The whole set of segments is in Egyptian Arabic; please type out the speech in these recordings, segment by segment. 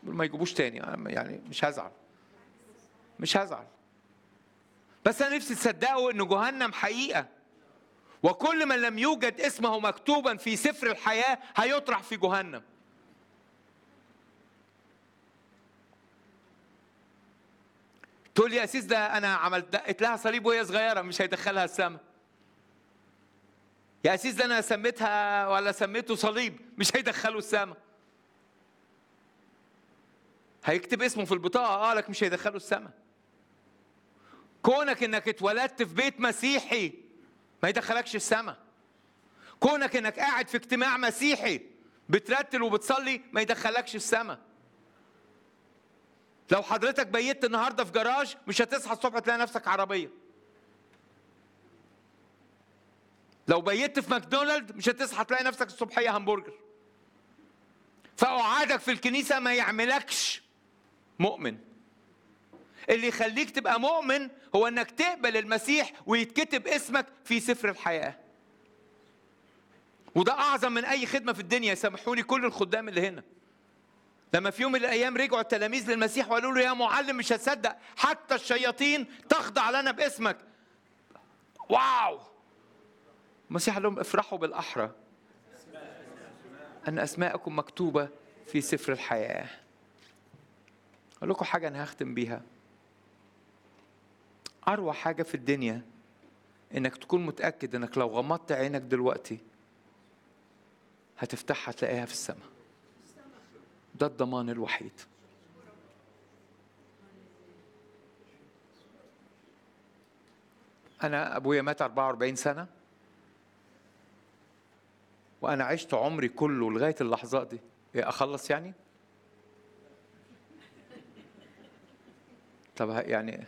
ما يجيبوش تاني أنا يعني مش هزعل مش هزعل بس انا نفسي تصدقوا ان جهنم حقيقه وكل من لم يوجد اسمه مكتوبا في سفر الحياه هيطرح في جهنم تقول لي يا اسيس ده انا عملت دقت لها صليب وهي صغيره مش هيدخلها السماء يا اسيس ده انا سميتها ولا سميته صليب مش هيدخله السماء هيكتب اسمه في البطاقه اه لك مش هيدخله السماء كونك انك اتولدت في بيت مسيحي ما يدخلكش السماء كونك انك قاعد في اجتماع مسيحي بترتل وبتصلي ما يدخلكش السماء لو حضرتك بيت النهارده في جراج مش هتصحى الصبح تلاقي نفسك عربيه لو بيت في ماكدونالد مش هتصحى تلاقي نفسك الصبحيه همبرجر فقعادك في الكنيسه ما يعملكش مؤمن اللي يخليك تبقى مؤمن هو انك تقبل المسيح ويتكتب اسمك في سفر الحياه وده اعظم من اي خدمه في الدنيا سامحوني كل الخدام اللي هنا لما في يوم من الايام رجعوا التلاميذ للمسيح وقالوا له يا معلم مش هتصدق حتى الشياطين تخضع لنا باسمك واو المسيح قال لهم افرحوا بالاحرى ان اسماءكم مكتوبه في سفر الحياه اقول لكم حاجه انا هختم بيها اروع حاجه في الدنيا انك تكون متاكد انك لو غمضت عينك دلوقتي هتفتحها تلاقيها في السماء ده الضمان الوحيد انا ابويا مات 44 سنه وانا عشت عمري كله لغايه اللحظات دي إيه اخلص يعني طب ه- يعني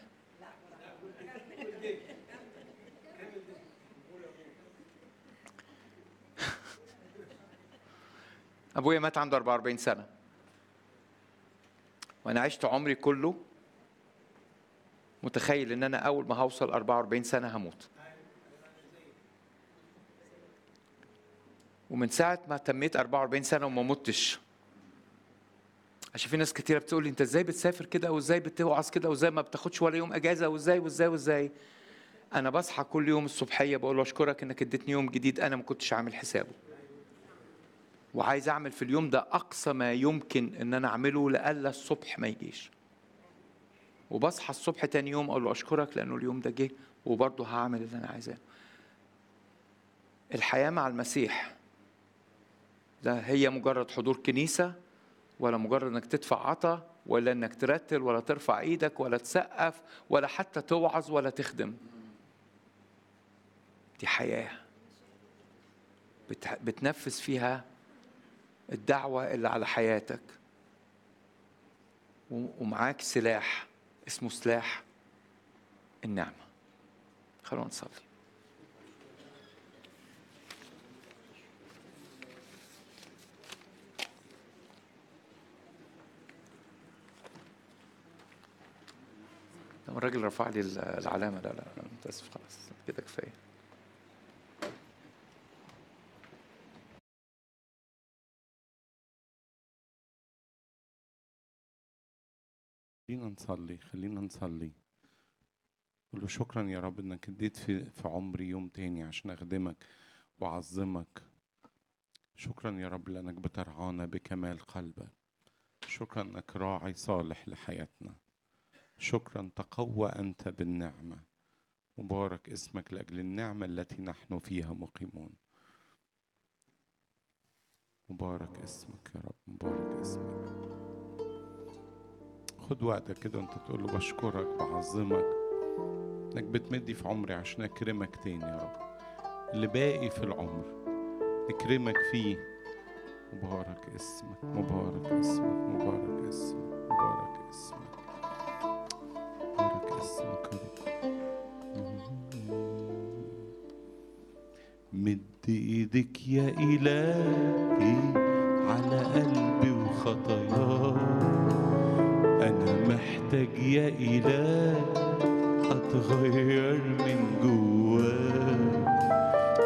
ابويا مات عنده 44 سنه وانا عشت عمري كله متخيل ان انا اول ما هوصل 44 سنه هموت ومن ساعه ما تميت 44 سنه وما متش عشان في ناس كتيره بتقول لي انت ازاي بتسافر كده وازاي بتوعظ كده وازاي ما بتاخدش ولا يوم اجازه وازاي وازاي وازاي انا بصحى كل يوم الصبحيه بقول له اشكرك انك اديتني يوم جديد انا ما كنتش عامل حسابه وعايز اعمل في اليوم ده اقصى ما يمكن ان انا اعمله لألا الصبح ما يجيش وبصحى الصبح تاني يوم اقول له اشكرك لانه اليوم ده جه وبرضه هعمل اللي انا عايزاه الحياه مع المسيح لا هي مجرد حضور كنيسه ولا مجرد انك تدفع عطا ولا انك ترتل ولا ترفع ايدك ولا تسقف ولا حتى توعظ ولا تخدم دي حياه بت- بتنفذ فيها الدعوة اللي على حياتك و- ومعاك سلاح اسمه سلاح النعمة خلونا نصلي لما الراجل رفع لي العلامة لا لا أنا متأسف خلاص كده كفاية خلينا نصلي خلينا نصلي قول له شكرا يا رب انك اديت في في عمري يوم تاني عشان اخدمك واعظمك شكرا يا رب لانك بترعانا بكمال قلبك شكرا انك راعي صالح لحياتنا شكرا تقوى انت بالنعمه مبارك اسمك لاجل النعمه التي نحن فيها مقيمون مبارك اسمك يا رب مبارك اسمك خد وقتك كده وانت تقول له بشكرك بعظمك انك بتمدي في عمري عشان اكرمك تاني يا رب اللي باقي في العمر اكرمك فيه مبارك اسمك مبارك اسمك مبارك اسمك مبارك اسمك مبارك اسمك يا رب مد ايدك يا الهي على قلبي وخطاياي أنا محتاج يا إله أتغير من جواي